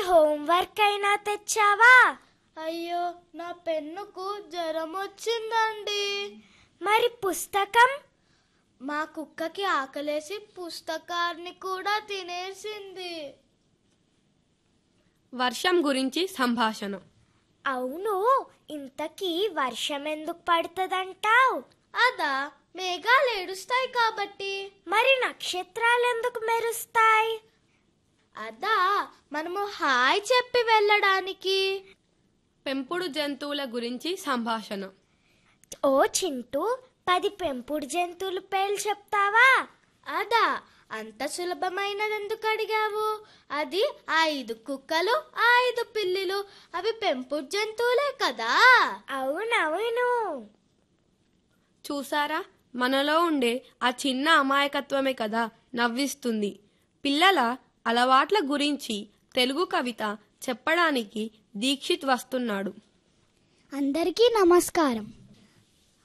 homework అయినా తెచ్చావా అయ్యో నా పెన్నుకు జ్వరం వచ్చిందండి మరి పుస్తకం మా కుక్కకి ఆకలేసి పుస్తకాన్ని కూడా తినేసింది వర్షం గురించి సంభాషణ అవును ఇంతకీ వర్షం ఎందుకు పడుతుందంటావు అదా మేఘాలు ఏడుస్తాయి కాబట్టి మరి నక్షత్రాలు ఎందుకు మెరుస్తాయి అదా మనము హాయ్ చెప్పి వెళ్ళడానికి పెంపుడు జంతువుల గురించి సంభాషణ ఓ చింటూ పది పెంపుడు జంతువులు పేర్లు చెప్తావా అదా అంత సులభమైనది ఎందుకు అడిగావు అది ఐదు కుక్కలు ఐదు పిల్లిలు అవి పెంపుడు జంతువులే కదా అవునవును చూసారా మనలో ఉండే ఆ చిన్న అమాయకత్వమే కదా నవ్విస్తుంది పిల్లల అలవాట్ల గురించి తెలుగు కవిత చెప్పడానికి దీక్షిత్ వస్తున్నాడు అందరికీ నమస్కారం